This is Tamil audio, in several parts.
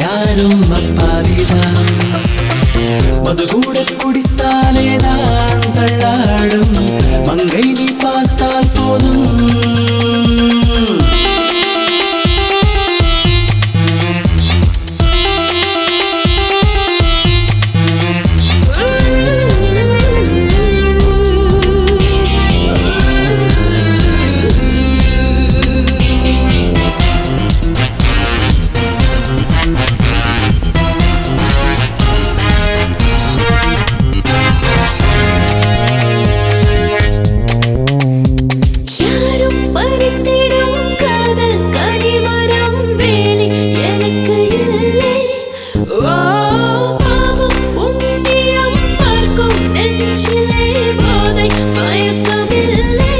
யாரும் அப்பாவிதான் மது கூட குடித்தாலேதான் தள்ளாடும் மங்கை நீ பார்த்தால் போதும் யாரும் பறித்திடும் காதல் கனிமரம் வேலி எனக்கு இல்லை ஓ பாவம் புண்ணியம் பார்க்கும் நெஞ்சிலே போதை மயக்கமில்லை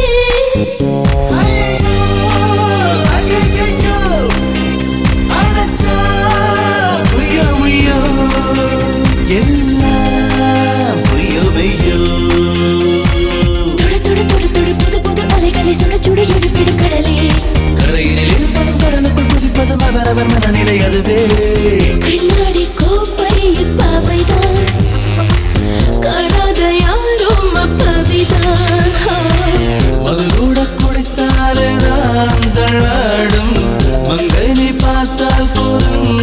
எல்லாம் பொய்யோ மெய்யோ தொடு தொடு தொடு தொடு புது புது அலைகளை சுட சுட எழுப்பிடும் கடலே கரையினில் இருப்பதும் கடலுக்குள் குதிப்பதும் அவரவர் மனநிலை அதுவே கண்ணாடி கோப்பை பாவைதான் காணாத யாரும் அப்பாவிதான் அது கூட குடித்தாலேதான் தள்ளாடும் மங்கை நீ பார்த்தால் போதும்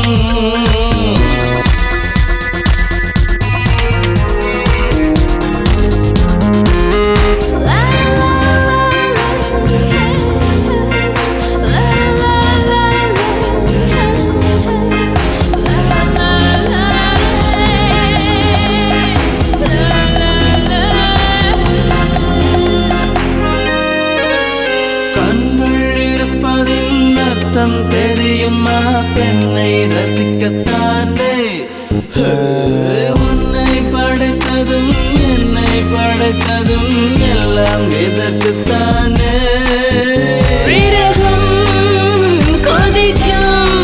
கண்கள் இருப்பதின் அர்த்தம் தெரியுமா பெண்ணை ரசிக்கத்தானே ஹே, உன்னை படைத்ததும் என்னை படைத்ததும் எல்லாம் இதற்குத்தானே விரகம் கொதிக்கும்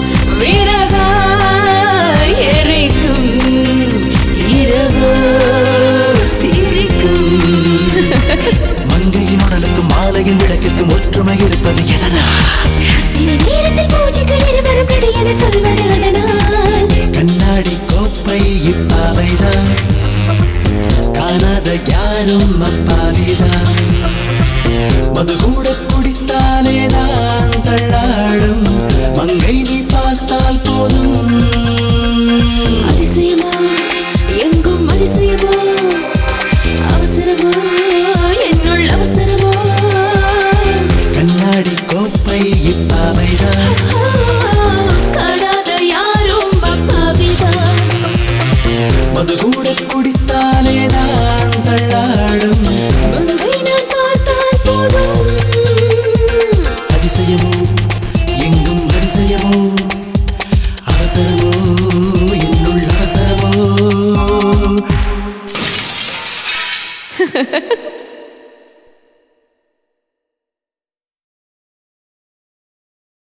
விரகாய் எரிக்கும் இரவு சிரிக்கும் மங்கையின் உடலுக்கும் மாலையின் விளக்கிற்கும் ஒற்றுமை இருப்பது எதனா தின நேரத்தில் பூஜைக்கு இருவரும் ரெடி என சொல்வது அதனால் கண்ணாடி கோப்பை இப்பாவைதான் காணாத யாரும் அப்பாவிதான் மது கூட குடித்தாலேதான் தள்ளாடும் மங்கை நீ பார்த்தால் போதும் அதிசயமோ எங்கும் அதிசயமோ அவசரமோ என்னுள் அவசரமோ கண்ணாடி கோப்பை இப்பாவைதான் காணாத யாரும் அப்பாவிதான் மது கூட குடித்தாலேதான் தள்ளாடும் உன்னை நான் பார்த்தால் போதும் அதிசயமோ எங்கும் அதிசயமோ அவசரமோ என்னுள் அவசரமோ